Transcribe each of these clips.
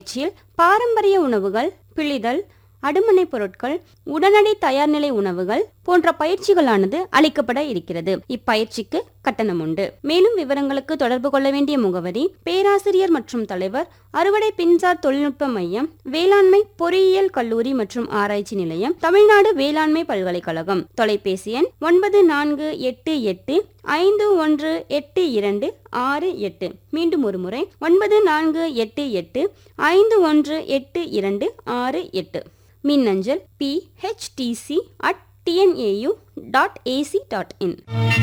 பயிற்சியில் பாரம்பரிய உணவுகள் பிழிதல் அடுமனை பொருட்கள் உடனடி தயார்நிலை உணவுகள் போன்ற பயிற்சிகளானது அளிக்கப்பட இருக்கிறது இப்பயிற்சிக்கு கட்டணம் உண்டு மேலும் விவரங்களுக்கு தொடர்பு கொள்ள வேண்டிய முகவரி பேராசிரியர் மற்றும் தலைவர் அறுவடை பின்சார் தொழில்நுட்ப மையம் வேளாண்மை பொறியியல் கல்லூரி மற்றும் ஆராய்ச்சி நிலையம் தமிழ்நாடு வேளாண்மை பல்கலைக்கழகம் தொலைபேசி எண் ஒன்பது நான்கு எட்டு எட்டு ஐந்து ஒன்று எட்டு இரண்டு ஆறு எட்டு மீண்டும் ஒரு முறை ஒன்பது நான்கு எட்டு எட்டு ஐந்து ஒன்று எட்டு இரண்டு ஆறு எட்டு மின்னஞ்சல் P HTC at TNAU dot AC dot in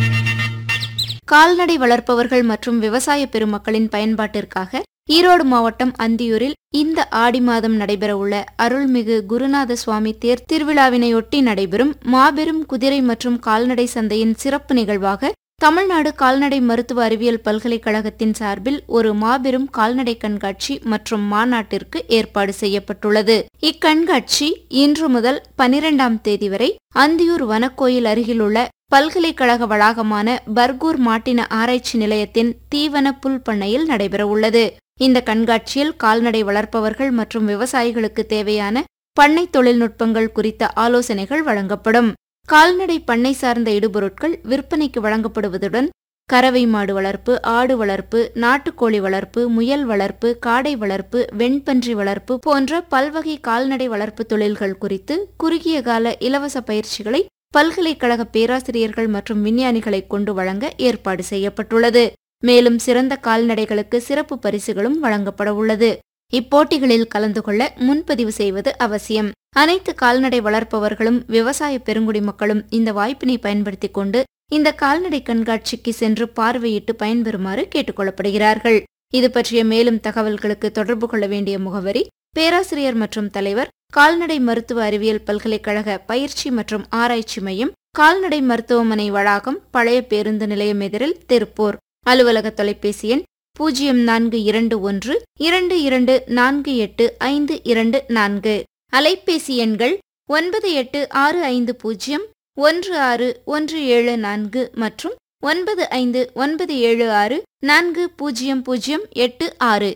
கால்நடை வளர்ப்பவர்கள் மற்றும் விவசாய பெருமக்களின் பயன்பாட்டிற்காக ஈரோடு மாவட்டம் அந்தியூரில் இந்த ஆடி மாதம் நடைபெறவுள்ள அருள்மிகு குருநாத சுவாமி தேர் திருவிழாவினையொட்டி நடைபெறும் மாபெரும் குதிரை மற்றும் கால்நடை சந்தையின் சிறப்பு நிகழ்வாக தமிழ்நாடு கால்நடை மருத்துவ அறிவியல் பல்கலைக்கழகத்தின் சார்பில் ஒரு மாபெரும் கால்நடை கண்காட்சி மற்றும் மாநாட்டிற்கு ஏற்பாடு செய்யப்பட்டுள்ளது இக்கண்காட்சி இன்று முதல் பனிரெண்டாம் தேதி வரை அந்தியூர் வனக்கோயில் அருகிலுள்ள பல்கலைக்கழக வளாகமான பர்கூர் மாட்டின ஆராய்ச்சி நிலையத்தின் தீவன புல் பண்ணையில் நடைபெறவுள்ளது இந்த கண்காட்சியில் கால்நடை வளர்ப்பவர்கள் மற்றும் விவசாயிகளுக்கு தேவையான பண்ணை தொழில்நுட்பங்கள் குறித்த ஆலோசனைகள் வழங்கப்படும் கால்நடை பண்ணை சார்ந்த இடுபொருட்கள் விற்பனைக்கு வழங்கப்படுவதுடன் கறவை மாடு வளர்ப்பு ஆடு வளர்ப்பு நாட்டுக்கோழி வளர்ப்பு முயல் வளர்ப்பு காடை வளர்ப்பு வெண்பன்றி வளர்ப்பு போன்ற பல்வகை கால்நடை வளர்ப்பு தொழில்கள் குறித்து குறுகிய கால இலவச பயிற்சிகளை பல்கலைக்கழக பேராசிரியர்கள் மற்றும் விஞ்ஞானிகளை கொண்டு வழங்க ஏற்பாடு செய்யப்பட்டுள்ளது மேலும் சிறந்த கால்நடைகளுக்கு சிறப்பு பரிசுகளும் வழங்கப்பட உள்ளது இப்போட்டிகளில் கலந்து கொள்ள முன்பதிவு செய்வது அவசியம் அனைத்து கால்நடை வளர்ப்பவர்களும் விவசாய பெருங்குடி மக்களும் இந்த வாய்ப்பினை பயன்படுத்திக் கொண்டு இந்த கால்நடை கண்காட்சிக்கு சென்று பார்வையிட்டு பயன்பெறுமாறு கேட்டுக்கொள்ளப்படுகிறார்கள் இது பற்றிய மேலும் தகவல்களுக்கு தொடர்பு கொள்ள வேண்டிய முகவரி பேராசிரியர் மற்றும் தலைவர் கால்நடை மருத்துவ அறிவியல் பல்கலைக்கழக பயிற்சி மற்றும் ஆராய்ச்சி மையம் கால்நடை மருத்துவமனை வளாகம் பழைய பேருந்து நிலையம் எதிரில் திருப்பூர் அலுவலக தொலைபேசி எண் பூஜ்ஜியம் நான்கு இரண்டு ஒன்று இரண்டு இரண்டு நான்கு எட்டு ஐந்து இரண்டு நான்கு அலைபேசி எண்கள் ஒன்பது எட்டு ஆறு ஐந்து பூஜ்ஜியம் ஒன்று ஆறு ஒன்று ஏழு நான்கு மற்றும் ஒன்பது ஐந்து ஒன்பது ஏழு ஆறு நான்கு பூஜ்ஜியம் பூஜ்ஜியம் எட்டு ஆறு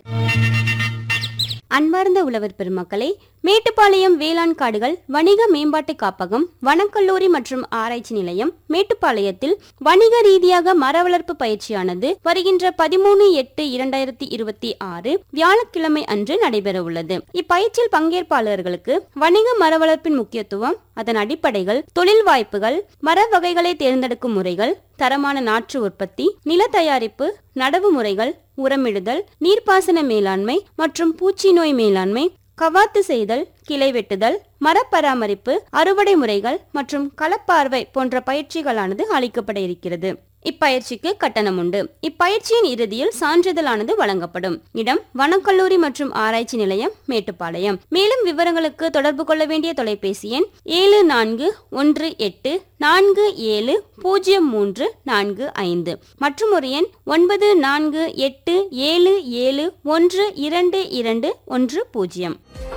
அன்பார்ந்த உழவர் பெருமக்களே மேட்டுப்பாளையம் வேளாண் காடுகள் வணிக மேம்பாட்டு காப்பகம் வனக்கல்லூரி மற்றும் ஆராய்ச்சி நிலையம் மேட்டுப்பாளையத்தில் வணிக ரீதியாக மர வளர்ப்பு பயிற்சியானது வருகின்ற பதிமூணு எட்டு இரண்டாயிரத்தி இருபத்தி ஆறு வியாழக்கிழமை அன்று நடைபெற உள்ளது இப்பயிற்சியில் பங்கேற்பாளர்களுக்கு வணிக மர வளர்ப்பின் முக்கியத்துவம் அதன் அடிப்படைகள் தொழில் வாய்ப்புகள் மர வகைகளை தேர்ந்தெடுக்கும் முறைகள் தரமான நாற்று உற்பத்தி நில தயாரிப்பு நடவு முறைகள் உரமிடுதல் நீர்ப்பாசன மேலாண்மை மற்றும் பூச்சி நோய் மேலாண்மை கவாத்து செய்தல் கிளை வெட்டுதல் மரப்பராமரிப்பு அறுவடை முறைகள் மற்றும் களப்பார்வை போன்ற பயிற்சிகளானது அளிக்கப்பட இருக்கிறது இப்பயிற்சிக்கு கட்டணம் உண்டு இப்பயிற்சியின் இறுதியில் சான்றிதழானது வழங்கப்படும் இடம் வனக்கல்லூரி மற்றும் ஆராய்ச்சி நிலையம் மேட்டுப்பாளையம் மேலும் விவரங்களுக்கு தொடர்பு கொள்ள வேண்டிய தொலைபேசி எண் ஏழு நான்கு ஒன்று எட்டு நான்கு ஏழு பூஜ்ஜியம் மூன்று நான்கு ஐந்து மற்றும் ஒரு எண் ஒன்பது நான்கு எட்டு ஏழு ஏழு ஒன்று இரண்டு இரண்டு ஒன்று பூஜ்ஜியம்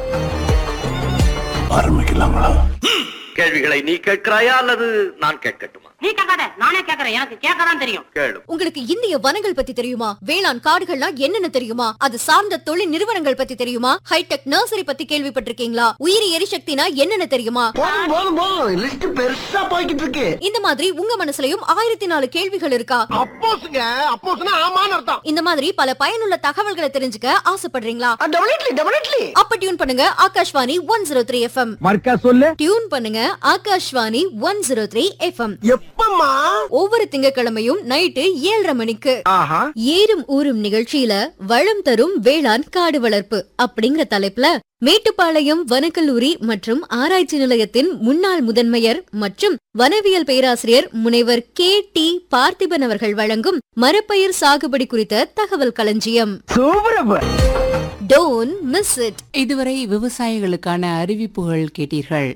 ஆரம்பிக்கலாங்களா கேள்விகளை நீ கேட்கிறாயா அல்லது நான் கேட்கட்டுமா நீ கேட்காத நானே கேக்குறேன் எனக்கு கேட்கதான் தெரியும் கேளு உங்களுக்கு இந்திய வனங்கள் பத்தி தெரியுமா வேளாண் காடுகள்னா என்னென்ன தெரியுமா அது சார்ந்த தொழில் நிறுவனங்கள் பத்தி தெரியுமா ஹைடெக் நர்சரி பத்தி கேள்விப்பட்டிருக்கீங்களா உயிரி எரிசக்தினா என்னென்ன தெரியுமா போதும் போதும் போதும் லிஸ்ட் பெருசா போய்கிட்டு இருக்கு இந்த மாதிரி உங்க மனசுலயும் ஆயிரத்தி நாலு கேள்விகள் இருக்கா அப்போஸ்ங்க அப்போஸ்னா ஆமான்னு அர்த்தம் இந்த மாதிரி பல பயனுள்ள தகவல்களை தெரிஞ்சுக்க ஆசைப்படுறீங்களா டெபினெட்லி டெபினெட்லி அப்ப டியூன் பண்ணுங்க Akashvani one zero three FM மர்க்கா சொல்லு டியூன் பண்ணுங்க Akashvani one zero three FM எப்பம்மா ஒவ்வொரு திங்கட்கிழமையும் நைட்டு ஏழரை மணிக்கு ஆஹா ஏறும் ஊரும் நிகழ்ச்சியில வளம் தரும் வேளாண் காடு வளர்ப்பு அப்படிங்கிற தலைப்புல மேட்டுப்பாளையம் வனக்கல்லூரி மற்றும் ஆராய்ச்சி நிலையத்தின் முன்னாள் முதன்மையர் மற்றும் வனவியல் பேராசிரியர் முனைவர் கே டி பார்த்திபன் அவர்கள் வழங்கும் மரப்பயிர் சாகுபடி குறித்த தகவல் களஞ்சியம் சூப்பர் டோன் மிஸ் இட் இதுவரை விவசாயிகளுக்கான அறிவிப்புகள் கேட்டீர்கள்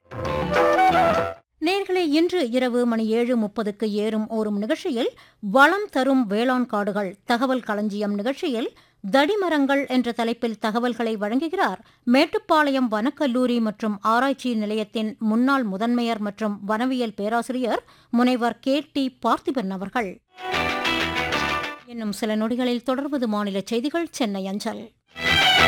நேர்களே இன்று இரவு மணி ஏழு முப்பதுக்கு ஏறும் ஓரும் நிகழ்ச்சியில் வளம் தரும் வேளாண் காடுகள் தகவல் களஞ்சியம் நிகழ்ச்சியில் தடிமரங்கள் என்ற தலைப்பில் தகவல்களை வழங்குகிறார் மேட்டுப்பாளையம் வனக்கல்லூரி மற்றும் ஆராய்ச்சி நிலையத்தின் முன்னாள் முதன்மையர் மற்றும் வனவியல் பேராசிரியர் முனைவர் கே டி பார்த்திபன் அவர்கள் இன்னும் சில நொடிகளில் தொடர்வது மாநில செய்திகள் சென்னை அஞ்சல்